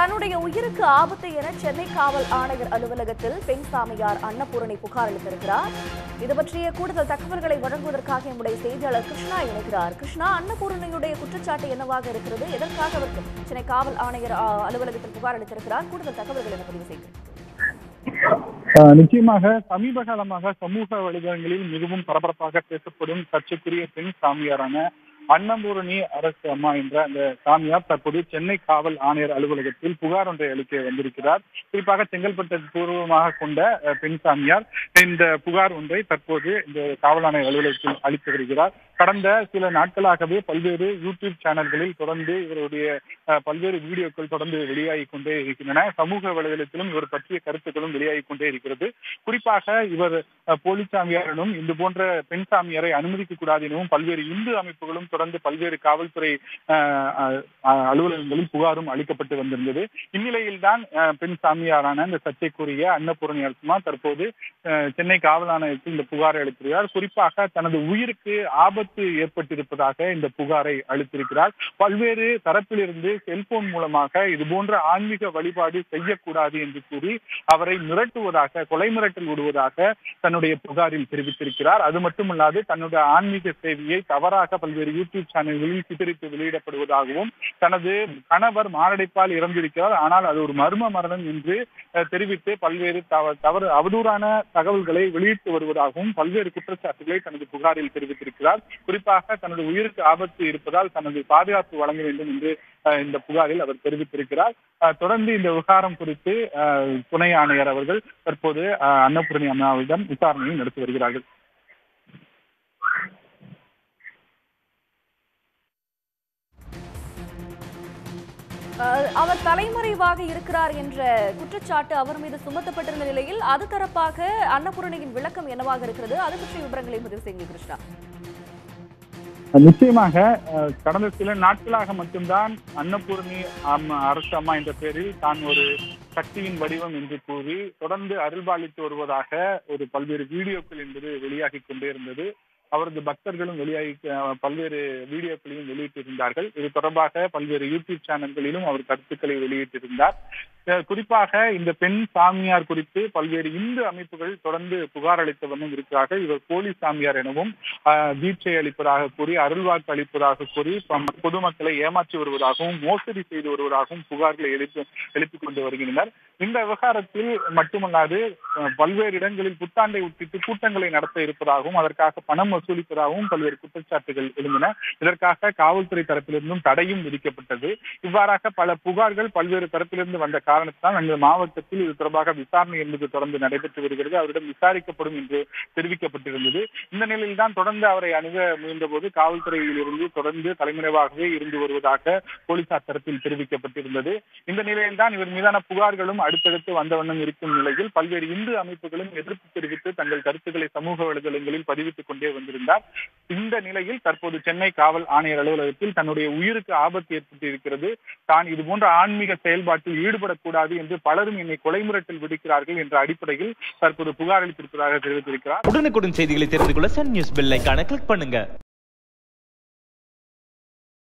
தன்னுடைய உயிருக்கு ஆபத்து என சென்னை காவல் ஆணையர் அலுவலகத்தில் பெண் சாமியார் அன்னபூரணி புகார் அளித்திருக்கிறார் இது பற்றிய கூடுதல் தகவல்களை வழங்குவதற்காக நம்முடைய செய்தியாளர் கிருஷ்ணா இணைகிறார் கிருஷ்ணா அன்னபூரணியுடைய குற்றச்சாட்டு என்னவாக இருக்கிறது எதற்காக அவர் சென்னை காவல் ஆணையர் ஆ, அலுவலகத்தில் புகார் அளித்திருக்கிறார் கூடுதல் தகவல்கள் என பதிவு செய்கிறேன் ஆஹ் நிச்சயமாக சமீப காலமாக சமூக வலைதளங்களில் மிகவும் பரபரப்பாக பேசப்படும் சர்ச்சைக்குரிய பெண் சாமியாரான அன்னபூரணி அரசு அம்மா என்ற அந்த சாமியார் தற்போது சென்னை காவல் ஆணையர் அலுவலகத்தில் புகார் ஒன்றை அளிக்க வந்திருக்கிறார் குறிப்பாக செங்கல்பட்டு பூர்வமாக கொண்ட அஹ், பெண் சாமியார் இந்த புகார் ஒன்றை தற்போது இந்த காவல் ஆணையர் அலுவலகத்தில் அளித்து வருகிறார் கடந்த சில நாட்களாகவே பல்வேறு யூடியூப் சேனல்களில் தொடர்ந்து இவருடைய அஹ், பல்வேறு வீடியோக்கள் தொடர்ந்து வெளியாகி கொண்டே இருக்கின்றன சமூக வலைதளத்திலும் இவர் பற்றிய கருத்துக்களும் வெளியாகி கொண்டே இருக்கிறது குறிப்பாக இவர் அஹ், போலி சாமியாரிடம் இது போன்ற பெண் சாமியாரை அனுமதிக்க கூடாது எனவும் பல்வேறு இந்து அமைப்புகளும் தொடர்ந்து பல்வேறு காவல்துறை அஹ், அஹ், அஹ், அலுவலகங்களில் புகாரும் அளிக்கப்பட்டு வந்திருந்தது இந்நிலையில் தான் பெண் சாமியாரான இந்த சர்ச்சைக்குரிய அன்னபூரணி அரசுமா தற்போது அஹ், சென்னை காவல் ஆணையத்தில் இந்த புகாரை அளித்திருக்கிறார் குறிப்பாக தனது உயிருக்கு ஆபத்து ஏற்பட்டிருப்பதாக இந்த புகாரை அளித்திருக்கிறார் பல்வேறு தரப்பிலிருந்து செல்போன் மூலமாக இது போன்ற ஆன்மீக வழிபாடு செய்யக்கூடாது என்று கூறி அவரை மிரட்டுவதாக கொலை மிரட்டல் விடுவதாக தன்னுடைய புகாரில் தெரிவித்திருக்கிறார் அது மட்டுமல்லாது தன்னுடைய ஆன்மீக சேவையை தவறாக பல்வேறு யூடியூப் சேனல்களில் சித்தரித்து வெளியிடப்படுவதாகவும் தனது கணவர் மாரடைப்பால் இறந்திருக்கிறார் ஆனால் அது ஒரு மர்ம மரணம் என்று அஹ், தெரிவித்து பல்வேறு தவ- தவறு அவதூறான தகவல்களை வெளியிட்டு வருவதாகவும் பல்வேறு குற்றச்சாட்டுகளை தனது புகாரில் தெரிவித்திருக்கிறார் குறிப்பாக தனது உயிருக்கு ஆபத்து இருப்பதால் தனது பாதுகாப்பு வழங்க வேண்டும் என்று அஹ், இந்த புகாரில் அவர் தெரிவித்திருக்கிறார் அஹ், தொடர்ந்து இந்த விவகாரம் குறித்து அஹ், துணை ஆணையர் அவர்கள் தற்போது அஹ், அன்னபூரணி அம்மாவிடம் விசாரணையை நடத்தி வருகிறார்கள் அஹ், அவர் தலைமறைவாக இருக்கிறார் என்ற குற்றச்சாட்டு அவர் மீது சுமத்தப்பட்டிருந்த நிலையில் அது தரப்பாக அன்னபூரணியின் விளக்கம் என்னவாக இருக்கிறது அது பற்றிய விவரங்களை பதிவு செய்யுங்க கிருஷ்ணா நிச்சயமாக அஹ், கடந்த சில நாட்களாக மட்டும்தான் அன்னபூரணி அம்மா அரசு அம்மா என்ற பெயரில் தான் ஒரு சக்தியின் வடிவம் என்று கூறி தொடர்ந்து அருள்பாலித்து வருவதாக ஒரு பல்வேறு வீடியோக்கள் என்பது வெளியாகி கொண்டே இருந்தது அவரது பக்தர்களும் வெளியாகி அஹ், பல்வேறு வீடியோக்களையும் வெளியிட்டிருந்தார்கள் இது தொடர்பாக பல்வேறு யூடியூப் சேனல்களிலும் அவர் கருத்துக்களை வெளியிட்டிருந்தார் அஹ், குறிப்பாக இந்த பெண் சாமியார் குறித்து பல்வேறு இந்து அமைப்புகள் தொடர்ந்து புகார் அளித்த வண்ணம் இருக்கிறார்கள் இவர் போலி சாமியார் எனவும் ஆஹ், தீட்சை அளிப்பதாக கூறி அருள்வாக்கு அளிப்பதாக கூறி ப- பொதுமக்களை ஏமாற்றி வருவதாகவும் மோசடி செய்து வருவதாகவும் புகார்களை எழுப்பி எழுப்பிக் கொண்டு வருகின்றனர் இந்த விவகாரத்தில் மட்டுமல்லாது அஹ், பல்வேறு இடங்களில் புத்தாண்டை உட்பிட்டு கூட்டங்களை நடத்த இருப்பதாகவும் அதற்காக பணம் வசூலிப்பதாகவும் பல்வேறு குற்றச்சாட்டுகள் எழுந்தன இதற்காக காவல்துறை தரப்பிலிருந்தும் தடையும் விதிக்கப்பட்டது இவ்வாறாக பல புகார்கள் பல்வேறு தரப்பிலிருந்து வந்த காரணத்தால் அந்த மாவட்டத்தில் இது தொடர்பாக விசாரணை என்பது தொடர்ந்து நடைபெற்று வருகிறது அவரிடம் விசாரிக்கப்படும் என்று தெரிவிக்கப்பட்டிருந்தது இந்த நிலையில் தான் தொடர்ந்து அவரை அணுக முயன்றபோது காவல்துறையில் இருந்து தொடர்ந்து தலைமறைவாகவே இருந்து வருவதாக போலீசார் தரப்பில் தெரிவிக்கப்பட்டிருந்தது இந்த நிலையில் தான் இவர் மீதான புகார்களும் அடுத்தடுத்து வந்த வண்ணம் இருக்கும் நிலையில் பல்வேறு இந்து அமைப்புகளும் எதிர்ப்பு தெரிவித்து தங்கள் கருத்துக்களை சமூக வலைதளங்களில் பதிவிட்டுக் கொண்டே வந்திருந்தார் இந்த நிலையில் தற்போது சென்னை காவல் ஆணையர் அலுவலகத்தில் தன்னுடைய உயிருக்கு ஆபத்து ஏற்பட்டிருக்கிறது தான் இது போன்ற ஆன்மீக செயல்பாட்டில் ஈடுபடக்கூடாது என்று பலரும் என்னை கொலை மிரட்டல் விடுக்கிறார்கள் என்ற அடிப்படையில் தற்போது புகார் அளித்திருப்பதாக தெரிவித்திருக்கிறார் உடனுக்குடன் செய்திகளை தெரிந்து கொள்ள சன் நியூஸ் பெல் ஐகானை கிளிக் பண்ணுங்க